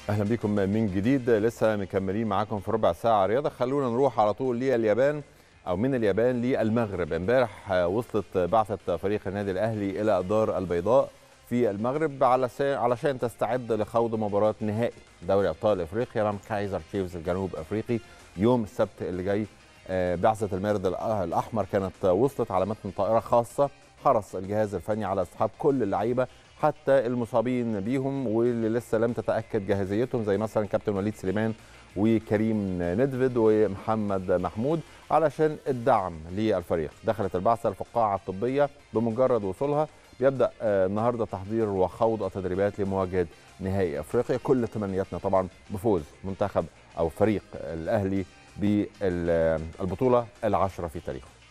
اهلا بكم من جديد لسه مكملين معاكم في ربع ساعه رياضه خلونا نروح على طول لليابان او من اليابان للمغرب امبارح وصلت بعثه فريق النادي الاهلي الى الدار البيضاء في المغرب علشان تستعد لخوض مباراه نهائي دوري ابطال افريقيا امام كايزر تشيفز الجنوب افريقي يوم السبت اللي جاي بعثه المارد الاحمر كانت وصلت على متن طائره خاصه حرص الجهاز الفني على اصحاب كل اللعيبه حتى المصابين بيهم واللي لسه لم تتاكد جاهزيتهم زي مثلا كابتن وليد سليمان وكريم ندفد ومحمد محمود علشان الدعم للفريق دخلت البعثه الفقاعه الطبيه بمجرد وصولها بيبدا النهارده تحضير وخوض التدريبات لمواجهه نهائي افريقيا كل تمنياتنا طبعا بفوز منتخب او فريق الاهلي بالبطوله العشره في تاريخه